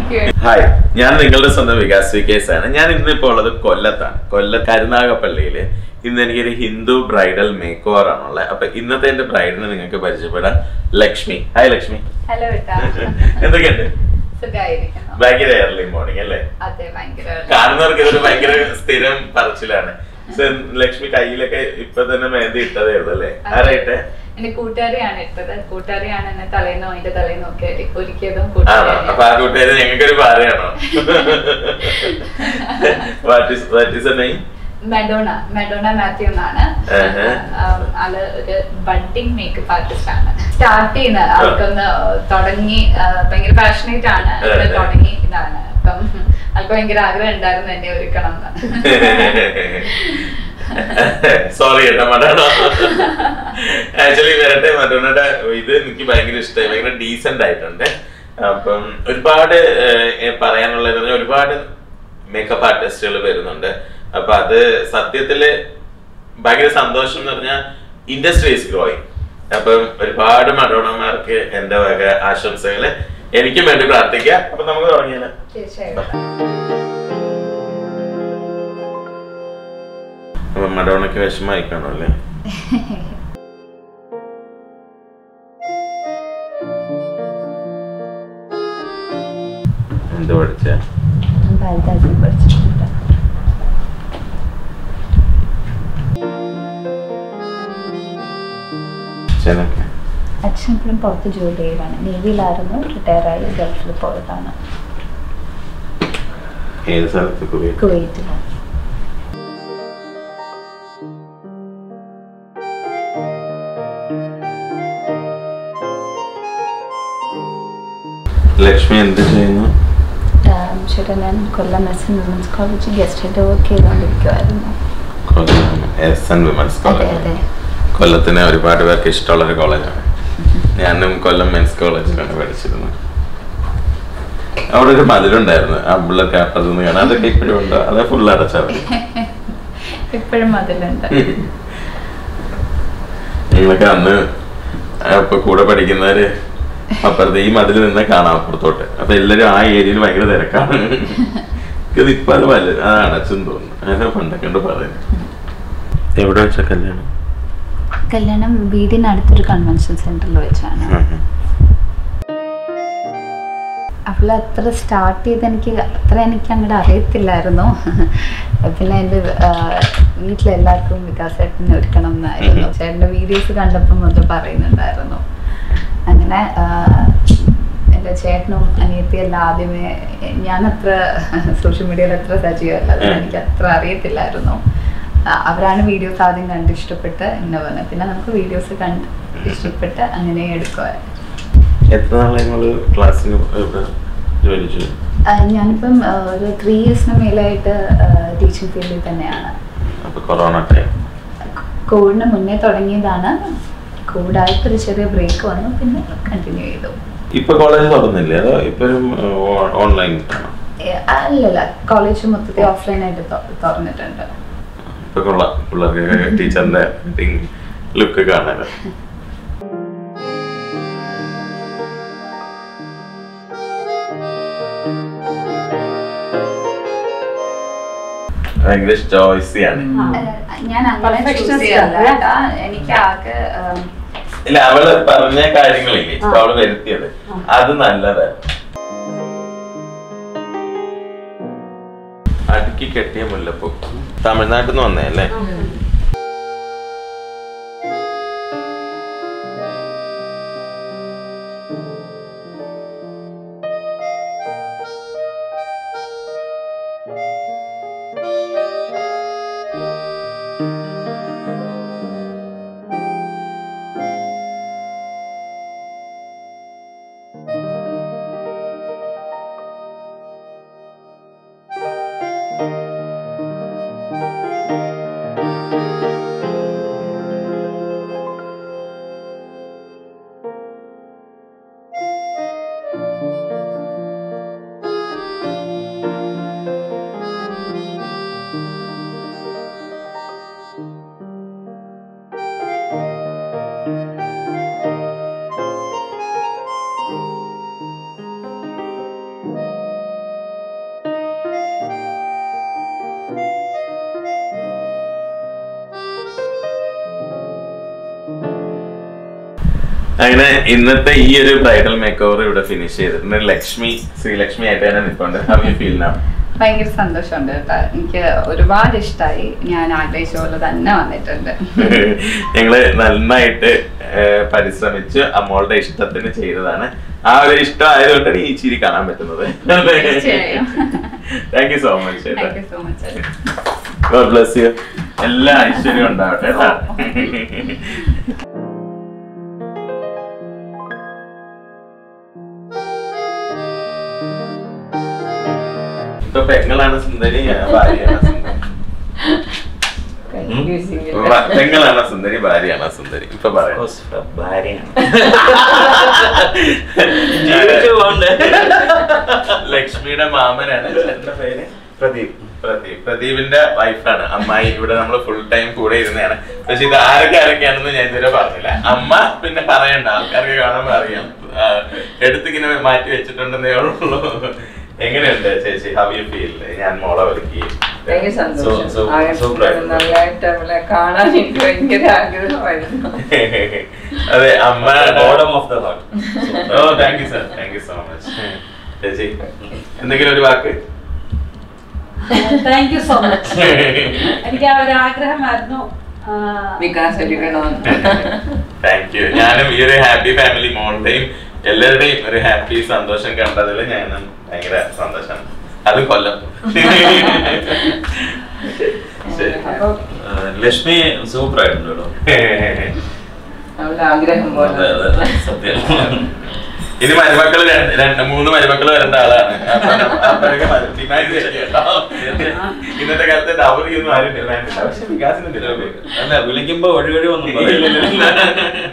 Thank you hi ഞാൻ നിങ്ങളുടെ സ്വന്തം വികാസ് വികേസ് ആണ് ഞാൻ ഇന്നിപ്പോൾ ഉള്ളത് കൊല്ലത്താണ് കൊല്ലം കരുനാഗപ്പള്ളിയില് ഇന്ന് എനിക്കൊരു ഹിന്ദു ബ്രൈഡൽ മേക്ക് ഓവർ ആണുള്ളത് അപ്പൊ ഇന്നത്തെ എന്റെ ബ്രൈഡിനെ നിങ്ങൾക്ക് പരിചയപ്പെടാം ലക്ഷ്മി ഹായ് ലക്ഷ്മി ഹലോ ഏട്ടാ എന്തൊക്കെയുണ്ട് സുഖായിരിക്കുന്നു ഭയങ്കര ഏർലി മോർണിംഗ് അല്ലേ അതെ ഭയങ്കര കാണുന്നവർക്ക് ഇതൊരു ഭയങ്കര സ്ഥിരം പറച്ചിലാണ് So, ലക്ഷ്മി കയ്യിലൊക്കെ ഇപ്പൊ തന്നെ മെഹന്തി ഇട്ടതേ ഉള്ളൂ അല്ലേ ആരായിട്ടെ എന്റെ കൂട്ടുകാരിയാണ് ഇട്ടത് കൂട്ടുകാരിയാണ് എന്നെ തലേന്നോ അതിന്റെ തലേന്നോ ഒക്കെ ഒരുക്കിയതും ആണോ കൂട്ടുകാരിയാണ് അപ്പൊ ആ കൂട്ടുകാരി ഞങ്ങൾക്കൊരു പാരയാണോ what is what is name Madonna Madonna Mathew എന്നാണ് ആഹാ. ആം, ആള് ഒരു ബഡ്ഡിങ് മേക്കപ്പ് ആർട്ടിസ്റ്റ് ആണ് സ്റ്റാർട്ട് ചെയ്യുന്ന ആൾക്കൊന്ന് തുടങ്ങി ആ, ഭയങ്കര പാഷനേറ്റ് ആണ് ആള് ആഹാ. തുടങ്ങി ഇതാണ് അപ്പം ആൾക്ക് ഭയങ്കര ആഗ്രഹം ഉണ്ടായിരുന്നു എന്നെ ഒരുക്കണം എന്ന് സോറി കേട്ടോ മടാണോ ആക്ച്വലി വരട്ടെ മറ്റോണയുടെ ഇത് എനിക്ക് ഭയങ്കര ഇഷ്ടമായി ഭയങ്കര ഡീസെന്റ് ആയിട്ടുണ്ട് അപ്പം ഒരുപാട് ഏഹ്, പറയാനുള്ളത് എന്ന് പറഞ്ഞാൽ ഒരുപാട് മേക്കപ്പ് ആർട്ടിസ്റ്റുകൾ വരുന്നുണ്ട് അപ്പൊ അത് സത്യത്തില് ഭയങ്കര സന്തോഷം എന്ന് പറഞ്ഞാൽ ഇൻഡസ്ട്രി ഈസ് ഗ്രോയിങ് അപ്പം ഒരുപാട് മടോണന്മാർക്ക് എന്റെ വക ആശംസകള് എനിക്കും വേണ്ടി പ്രാർത്ഥിക്കാം അപ്പൊ നമുക്ക് തുടങ്ങിയാലോ തീർച്ചയായിട്ടും അപ്പൊ മഡോണയ്ക്ക് വിഷമായി കാണും അല്ലേ എന്ത് പഠിച്ച വലുതാക്കി പഠിച്ചിട്ടുണ്ട് അച്ഛനൊക്കെ അച്ഛൻ ഇപ്പോഴും പുറത്ത് ജോലി ചെയ്യുകയാണ് നേവിയിലായിരുന്നു റിട്ടയർ ആയി ഗൾഫിൽ പോയതാണ് ഏത് സ്ഥലത്ത് പോയി കുവൈറ്റിലാണ് ലക്ഷ്മി എന്ത് ചെയ്യുന്നു ചേട്ടാ ഞാൻ Kollam S N women's college guest ആയിട്ട് വർക്ക് ചെയ്തുകൊണ്ടിരിക്കുമായിരുന്നു കൊല്ലം എസ് എൻ വിമൻസ് അതെ കോളേജ് അതെ കൊല്ലത്തിന് ഒരുപാട് പേർക്ക് ഇഷ്ടമുള്ള ഒരു കോളേജാണ് ഞാനും കൊല്ലം മെൻസ് കോളേജിലാണ് പഠിച്ചിരുന്നത് അവിടെ ഒരു മതിലുണ്ടായിരുന്നു ആ ബുള്ളറ്റ് അപ്പുറത്ത് നിന്ന് കാണാൻ അതൊക്കെ ഇപ്പോഴും ഉണ്ടോ അതെ ഫുൾ അടച്ചാൽ മതി ഇപ്പോഴും അതിലുണ്ട് നിങ്ങളൊക്കെ അന്ന് ഇപ്പൊ കൂടെ പഠിക്കുന്നവര് അപ്പുറത്ത് ഈ മതിൽ നിന്ന് കാണാം അപ്പുറത്തോട്ട് അപ്പൊ എല്ലാരും ആ ഏരിയയിൽ ഭയങ്കര തിരക്കാണ് ഇത് ഇപ്പൊ അത് വല്ല അത് അടച്ചെന്ന് തോന്നുന്നു അങ്ങനെ പണ്ടൊക്കെ ഉണ്ട് പറയുന്നത് എവിടെ വെച്ച കല്യാണം കല്യാണം വീടിനടുത്തൊരു കൺവെൻഷൻ സെന്ററിൽ വെച്ചാണ് അവൾ അത്ര സ്റ്റാർട്ട് ചെയ്ത് എനിക്ക് അത്ര എനിക്ക് അങ്ങോട്ട് അറിയത്തില്ലായിരുന്നു പിന്നെ എൻ്റെ വീട്ടിലെല്ലാവർക്കും വികാസ് ചേട്ടനെ ഒരുക്കണം എന്നായിരുന്നു ചേട്ടൻ്റെ വീഡിയോസ് കണ്ടപ്പോൾ മുതൽ പറയുന്നുണ്ടായിരുന്നു അങ്ങനെ ആ, എൻ്റെ ചേട്ടനും അനിയത്തിയും എല്ലാം ആദ്യമേ ഞാൻ അത്ര സോഷ്യൽ മീഡിയയിൽ അത്ര സജീവമല്ല അതുകൊണ്ട് എനിക്ക് അത്ര അറിയത്തില്ലായിരുന്നു ആ, അവരാണ് വീഡിയോസ് ആദ്യം കണ്ട് ഇഷ്ടപ്പെട്ട് ഇങ്ങനെ പറഞ്ഞത് പിന്നെ നമുക്ക് വീഡിയോസ് കണ്ട് ഇഷ്ടപ്പെട്ട് അങ്ങനെ എടുക്കുമായിരുന്നു എത്ര നാളെ നിങ്ങള് ക്ലാസ്സിന് ഇവിടെ ജോലി ചെയ്തു ആ, ഞാനിപ്പം ആ, ഒരു ത്രീ ഇയേഴ്സിന് മേലായിട്ട് ടീച്ചിങ് ഫീൽഡിൽ തന്നെയാണ് അപ്പൊ കൊറോണ ടൈം കോവിഡിന് മുന്നേ തുടങ്ങിയതാണ് കോവിഡായിട്ടൊരു ചെറിയ ബ്രേക്ക് വന്നു പിന്നെ കണ്ടിന്യൂ ചെയ്തു ഇപ്പൊ കോളേജ് തുറന്നില്ലേ അതോ ഇപ്പോഴും ഓൺലൈൻ ആണോ ഏ, അല്ലല്ല കോളേജ് മൊത്തത്തിൽ ഓഫ്ലൈനായിട്ട് തുറന്നിട്ടുണ്ട് ഇപ്പൊ കൊള്ളാം പിള്ളേർക്ക് ടീച്ചറിന്റെ ലുക്ക് കാണാൻ ഭയങ്കര ചോയ്സിയാണ് ഞാൻ അങ്ങനെ Perfectionist choose ചെയ്യല്ല അല്ല. കേട്ടാ. എനിക്ക് ആകെ ഉം, ഇല്ല അവള് പറഞ്ഞ കാര്യങ്ങളില്ലേ ഇപ്പൊ അവള് വരുത്തിയത് അത് നല്ലതാണ് അടുക്കി കെട്ടിയ മുല്ലപ്പൂ തമിഴ്നാട്ടിൽ നിന്ന് വന്നേ അല്ലേ അങ്ങനെ ഇന്നത്തെ ഈ ഒരു ബ്രൈഡൽ മേക്ക് ഓവർ ഇവിടെ ഫിനിഷ് ചെയ്തിട്ടുണ്ട് ലക്ഷ്മി ശ്രീലക്ഷ്മി ആയിട്ട് തന്നെ നിൽപ്പുണ്ട് ഹൗ യു ഫീൽ നാ ഭയങ്കര സന്തോഷമുണ്ട് കേട്ടോ എനിക്ക് ഒരുപാട് ഇഷ്ടമായി ഞാൻ ആഗ്രഹിച്ച പോലെ തന്നെ വന്നിട്ടുണ്ട് ഞങ്ങള് നന്നായിട്ട് ഏഹ്, പരിശ്രമിച്ച് അമ്മോളുടെ ഇഷ്ടത്തിന് ചെയ്തതാണ് ആ ഒരു ഇഷ്ടം ആയതുകൊണ്ടാണ് ഈ ചിരി കാണാൻ പറ്റുന്നത് തീർച്ചയായും. Thank you so much thank you so much God bless you എല്ലാ ഐശ്വര്യം ഉണ്ടാവട്ടെ കേട്ടോ ഇപ്പൊ പെങ്ങളാണ് സുന്ദരി ഭാര്യയാണ് സുന്ദരി ഭ- പെങ്ങളാണ് സുന്ദരി ഭാര്യയാണ് സുന്ദരി ഇപ്പൊ പറയാം ഭാര്യയാണ് ജീവിച്ചു പോണ്ടേ ലക്ഷ്മിയുടെ മാമനാണ് ചേട്ടന്റെ പേര് പ്രദീപ് പ്രദീപ് പ്രദീപിന്റെ വൈഫാണ് അമ്മായി ഇവിടെ നമ്മൾ ഫുൾ ടൈം കൂടെ ഇരുന്നതാണ് പക്ഷെ ഇത് ആരൊക്കെ ആരൊക്കെയാണെന്ന് ഞാൻ ഇതുവരെ പറഞ്ഞില്ല അമ്മ പിന്നെ പറയണ്ട ആൾക്കാർക്ക് കാണുമ്പോൾ അറിയാം ആ, എടുത്തിങ്ങനെ മാറ്റി വെച്ചിട്ടുണ്ടെന്നേ ഉള്ളൂ എങ്ങനെയുണ്ട് ചേച്ചി ഹൗ യു ഫീൽ ഞാൻ മോളെ വിളിക്കുകയും ഭയങ്കര സോ- സന്തോഷം സോ- ആകെ സൂപ്പർ ആയിരുന്നു. നല്ലതായിട്ട് അവളെ കാണാൻ എനിക്ക് ഭയങ്കര ആഗ്രഹമായിരുന്നു അതെ അമ്മ bottom of the heart oh thank you sir thank you so much ചേച്ചി എന്തെങ്കിലും ഒരു വാക്ക് താങ്ക് യു സോ മച്ച് എനിക്ക് ആ ഒരു ആഗ്രഹമായിരുന്നു ആ, വികാസ് എടുക്കണമെന്ന് താങ്ക് യു ഞാനും ഈ ഒരു ഹാപ്പി ഫാമിലി മോളുടെയും എല്ലാവരുടെയും ഒരു ഹാപ്പി സന്തോഷം കണ്ടതിൽ ഞാനും ഭയങ്കര സന്തോഷം അത് കൊല്ലം ശരി. അപ്പൊ ലക്ഷ്മി സൂപ്പർ ആയിട്ടുണ്ട് കേട്ടോ അവളുടെ ആഗ്രഹം അതെ, പോലെ അതെ, സത്യം ഇനി മരുമക്കള് രണ്ട് രണ്ട് മൂന്ന് മരുമക്കള് വരേണ്ട ആളാണ് അപ്പൊ നമ്മ- അവരൊക്കെ മതി- ഡിമാൻഡ് ചെയ്യും കേട്ടോ. ഇന്നത്തെ കാലത്ത് ഡൗറി ഒന്നും ആരും ഡിമാൻഡ് ഇല്ല പക്ഷെ വികാസിന് ഡിമാൻഡ് അല്ല വിളിക്കുമ്പോ വഴി വഴി ഒന്നും ഇല്ല, ഇല്ല, ഇല്ല.